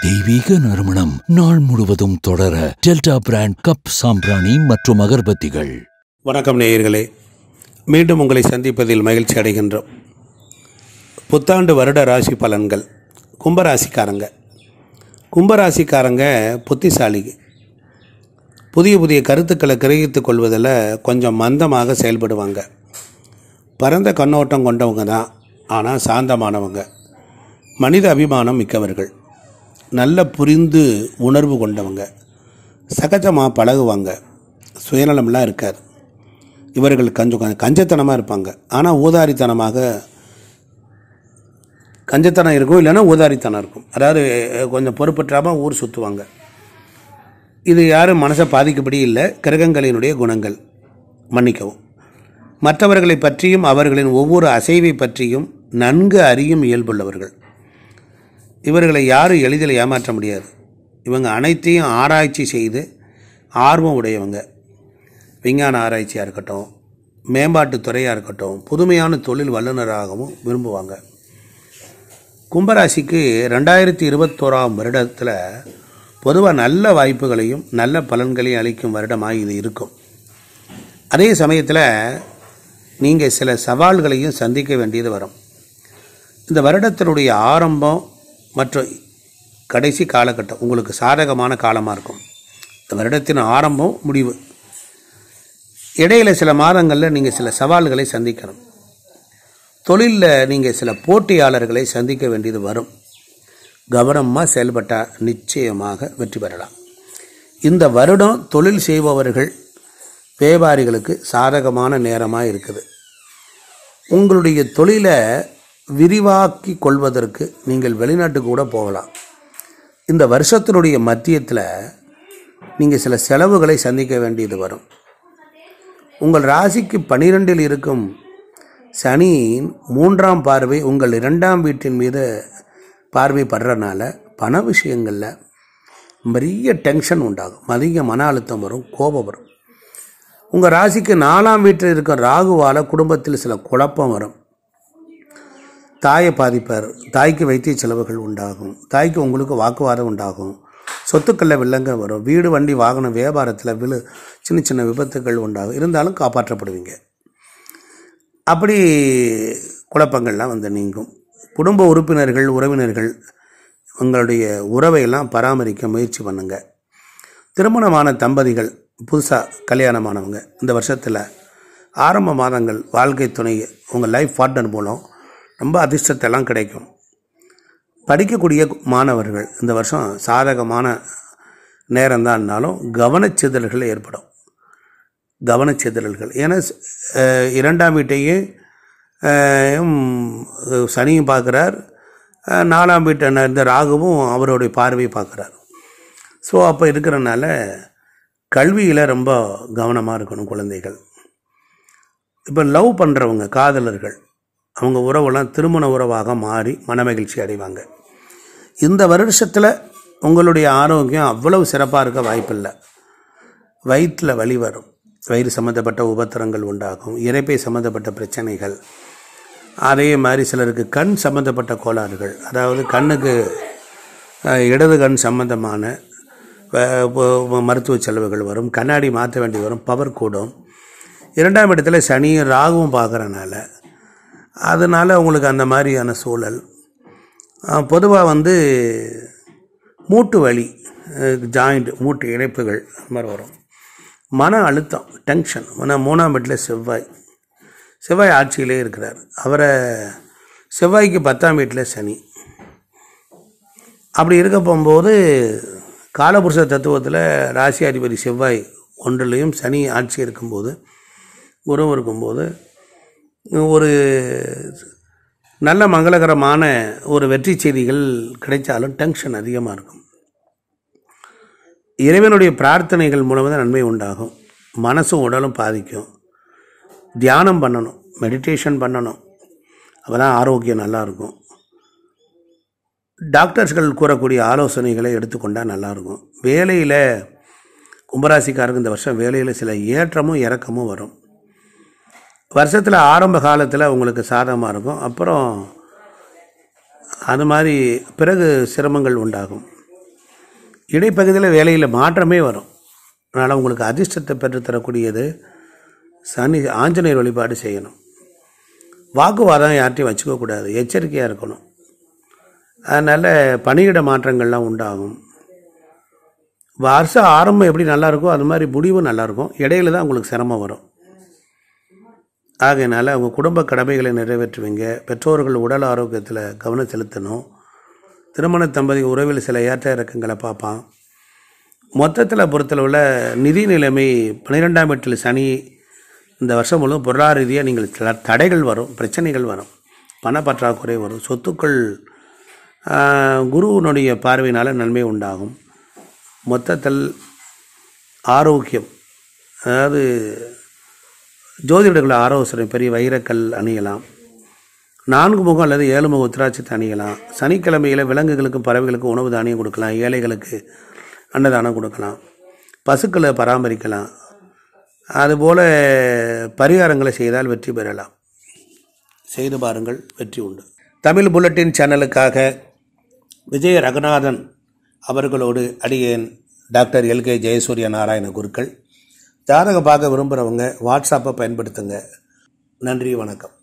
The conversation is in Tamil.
தெய்வீக நறுமணம் நாள் முழுவதும் தொடர டெல்டா பிராண்ட் கப் சாம்பிராணி மற்றும் அகர்பத்திகள் வணக்கம் நேயர்களே மீண்டும் உங்களை சந்திப்பதில் மகிழ்ச்சி அடைகின்றோம் புத்தாண்டு வருட ராசி பலன்கள் கும்பராசிக்காரங்க கும்பராசிக்காரங்க புத்திசாலிங்க புதிய புதிய கருத்துக்களை கிரகித்துக் கொள்வதில் கொஞ்சம் மந்தமாக செயல்படுவாங்க பரந்த கண்ணோட்டம் கொண்டவங்க தான் ஆனால் சாந்தமானவங்க மனித அபிமானம் மிக்கவர்கள் நல்ல புரிந்து உணர்வு கொண்டவங்க சகஜமாக பழகுவாங்க சுயநலம்லாம் இருக்காது இவர்கள் கொஞ்சம் கொஞ்சம் கஞ்சத்தனமாக இருப்பாங்க ஆனால் ஊதாரித்தனமாக கஞ்சத்தனம் இருக்கும் இல்லைன்னா ஊதாரித்தனம் இருக்கும் அதாவது அஹ், கொஞ்சம் பொறுப்பற்றாமல் ஊர் சுற்றுவாங்க இது யாரும் மனசை பாதிக்கப்படி இல்லை கிரகங்களினுடைய குணங்கள் மன்னிக்கவும் மற்றவர்களை பற்றியும் அவர்களின் ஒவ்வொரு அசைவை பற்றியும் நன்கு அறியும் இயல்புள்ளவர்கள் இவர்களை யாரும் எளிதில் ஏமாற்ற முடியாது இவங்க அனைத்தையும் ஆராய்ச்சி செய்து ஆர்வம் உடையவங்க விஞ்ஞான ஆராய்ச்சியாக இருக்கட்டும் மேம்பாட்டுத் துறையாக இருக்கட்டும் புதுமையான தொழில் வல்லுநராகவும் விரும்புவாங்க கும்பராசிக்கு ரெண்டாயிரத்தி இருபத்தோராம் வருடத்தில் பொதுவாக நல்ல வாய்ப்புகளையும் நல்ல பலன்களையும் அளிக்கும் வருடமாக இது இருக்கும் அதே சமயத்தில் நீங்கள் சில சவால்களையும் சந்திக்க வேண்டியது வரும் இந்த வருடத்தினுடைய ஆரம்பம் மற்றும் கடைசி காலகட்டம் உங்களுக்கு சாதகமான காலமாக இருக்கும் இந்த வருடத்தின் ஆரம்பம் முடிவு இடையில சில மாதங்களில் நீங்கள் சில சவால்களை சந்திக்கணும் தொழிலில் நீங்கள் சில போட்டியாளர்களை சந்திக்க வேண்டியது வரும் கவனமாக செயல்பட்டால் நிச்சயமாக வெற்றி பெறலாம் இந்த வருடம் தொழில் செய்பவர்கள் வியாபாரிகளுக்கு சாதகமான நேரமாக இருக்குது உங்களுடைய தொழிலை விரிவாக்கி கொள்வதற்கு நீங்கள் வெளிநாட்டுக்கு கூட போகலாம் இந்த வருஷத்தினுடைய மத்தியத்தில் நீங்கள் சில செலவுகளை சந்திக்க வேண்டியது வரும் உங்கள் ராசிக்கு பனிரெண்டில் இருக்கும் சனியின் மூன்றாம் பார்வை உங்கள் இரண்டாம் வீட்டின் மீது பார்வை படுறனால பண விஷயங்களில் பெரிய டென்ஷன் உண்டாகும் அதிக மன அழுத்தம் வரும் கோபம் வரும் உங்கள் ராசிக்கு நாலாம் வீட்டில் இருக்க ராகுவால் குடும்பத்தில் சில குழப்பம் வரும் தாயை பாதிப்பார் தாய்க்கு வைத்திய செலவுகள் உண்டாகும் தாய்க்கு உங்களுக்கு வாக்குவாதம் உண்டாகும் சொத்துக்களில் வில்லங்க வரும் வீடு வண்டி வாகனம் வியாபாரத்தில் விழு சின்ன சின்ன விபத்துகள் உண்டாகும் இருந்தாலும் காப்பாற்றப்படுவீங்க அப்படி குழப்பங்கள்லாம் வந்து நீங்கும் குடும்ப உறுப்பினர்கள் உறவினர்கள் உங்களுடைய உறவையெல்லாம் பராமரிக்க முயற்சி பண்ணுங்க திருமணமான தம்பதிகள் புதுசாக கல்யாணமானவங்க இந்த வருஷத்தில் ஆரம்ப மாதங்கள் வாழ்க்கை துணை உங்கள் லைஃப் பார்ட்னர் மூலம் ரொம்ப அதிர்ஷ்டத்தெல்லாம் கிடைக்கும் படிக்கக்கூடிய மாணவர்கள் இந்த வருஷம் சாதகமான நேரம்தான்னாலும் கவனச்சிதறல்கள் ஏற்படும் கவனச்சிதறல்கள் ஏன்னா அஹ், இரண்டாம் வீட்டையும் அஹ், உம், சனியும் பார்க்குறார் அஹ், நாலாம் வீட்டை இருந்த ராகுவும் அவருடைய பார்வையை பார்க்குறார் ஸோ அப்போ இருக்கிறனால கல்வியில் ரொம்ப கவனமாக இருக்கணும் குழந்தைகள் இப்போ லவ் பண்ணுறவங்க காதலர்கள் அவங்க உறவெல்லாம் திருமண உறவாக மாறி மனமகிழ்ச்சி அடைவாங்க இந்த வருஷத்தில் உங்களுடைய ஆரோக்கியம் அவ்வளவு சிறப்பாக இருக்க வாய்ப்பில்லை வயிற்றில் வலி வரும் வயிறு சம்மந்தப்பட்ட உபத்திரங்கள் உண்டாகும் இறைப்பை சம்மந்தப்பட்ட பிரச்சனைகள் அதே மாதிரி சிலருக்கு கண் சம்மந்தப்பட்ட கோளாறுகள் அதாவது கண்ணுக்கு அஹ், இடது கண் சம்பந்தமான அஹ், ப- மருத்துவ செலவுகள் வரும் கண்ணாடி மாற்ற வேண்டி வரும் பவர் கூடும் இரண்டாம் இடத்துல சனியும் ராகுவும் பார்க்குறனால அதனால் உங்களுக்கு அந்த மாதிரியான சூழல் பொதுவாக வந்து மூட்டு வலி ஜாயிண்ட் மூட்டு இணைப்புகள் அந்த மாதிரி வரும் மன அழுத்தம் டென்ஷன் ஆனால் மூணாம் வீட்டில் செவ்வாய் செவ்வாய் ஆட்சியிலே இருக்கிறார் அவரை செவ்வாய்க்கு பத்தாம் வீட்டில் சனி அப்படி இருக்க போகும்போது காலபுருஷ தத்துவத்தில் ராசி அதிபதி செவ்வாய் ஒன்றிலையும் சனி ஆட்சி இருக்கும்போது குரு இருக்கும்போது ஒரு நல்ல மங்களகரமான ஒரு வெற்றி செய்திகள் கிடைச்சாலும் டென்ஷன் அதிகமாக இருக்கும் இறைவனுடைய பிரார்த்தனைகள் மூலமாக தான் நன்மை உண்டாகும் மனசும் உடலும் பாதிக்கும் தியானம் பண்ணணும் மெடிடேஷன் பண்ணணும் அப்போ தான் ஆரோக்கியம் நல்லாயிருக்கும் டாக்டர்ஸ்கள் கூறக்கூடிய ஆலோசனைகளை எடுத்துக்கொண்டால் நல்லாயிருக்கும் வேலையில் கும்பராசிக்காரருக்கு இந்த வருஷம் வேலையில் சில ஏற்றமும் இறக்கமும் வரும் வருஷத்தில் ஆரம்ப காலத்தில் உங்களுக்கு சாதகமாக இருக்கும் அப்புறம் அது மாதிரி பிறகு சிரமங்கள் உண்டாகும் இடைப்பகுதியில் வேலையில் மாற்றமே வரும் அதனால் உங்களுக்கு அதிர்ஷ்டத்தை பெற்றுத்தரக்கூடியது சனி ஆஞ்சநேயர் வழிபாடு செய்யணும் வாக்குவாதம் யார்ட்டையும் வச்சுக்கக்கூடாது எச்சரிக்கையாக இருக்கணும் அதனால் பணியிட மாற்றங்கள்லாம் உண்டாகும் வருஷ ஆரம்பம் எப்படி நல்லா இருக்கோ அது மாதிரி முடிவும் நல்லாயிருக்கும் இடையில தான் உங்களுக்கு சிரமம் வரும் ஆகையினால அவங்க குடும்ப கடமைகளை நிறைவேற்றுவீங்க பெற்றோர்கள் உடல் ஆரோக்கியத்தில் கவனம் செலுத்தணும் திருமண தம்பதி உறவில் சில ஏற்ற இறக்கங்களை பார்ப்பான் மொத்தத்தில் பொறுத்தளவில் நிதி நிலைமை பன்னிரெண்டாம் வீட்டில் சனி இந்த வருஷம் முழுவதும் பொருளாதார ரீதியாக நீங்கள் சில தடைகள் வரும் பிரச்சனைகள் வரும் பணப்பற்றாக்குறை வரும் சொத்துக்கள் ஆஹ், குருவினுடைய பார்வையினால் நன்மை உண்டாகும் மொத்தத்தில் ஆரோக்கியம் அதாவது ஜோதிடர்கள் ஆலோசனை பெரிய வைரக்கல் அணியலாம் நான்கு முகம் அல்லது ஏழு முக உத்திராட்சத்தை அணியலாம் சனிக்கிழமையில் விலங்குகளுக்கும் பறவைகளுக்கும் உணவு தானியம் கொடுக்கலாம் ஏழைகளுக்கு அன்னதானம் கொடுக்கலாம் பசுக்களை பராமரிக்கலாம் அதுபோல் பரிகாரங்களை செய்தால் வெற்றி பெறலாம் செய்து பாருங்கள் வெற்றி உண்டு தமிழ் புல்லட்டின் சேனலுக்காக விஜய ரகுநாதன் அவர்களோடு அடியேன் டாக்டர் எல்கே ஜெயசூரிய நாராயண குருக்கள் ஜாதகம் பார்க்க விரும்புகிறவங்க வாட்ஸ்அப்பை பயன்படுத்துங்க நன்றி வணக்கம்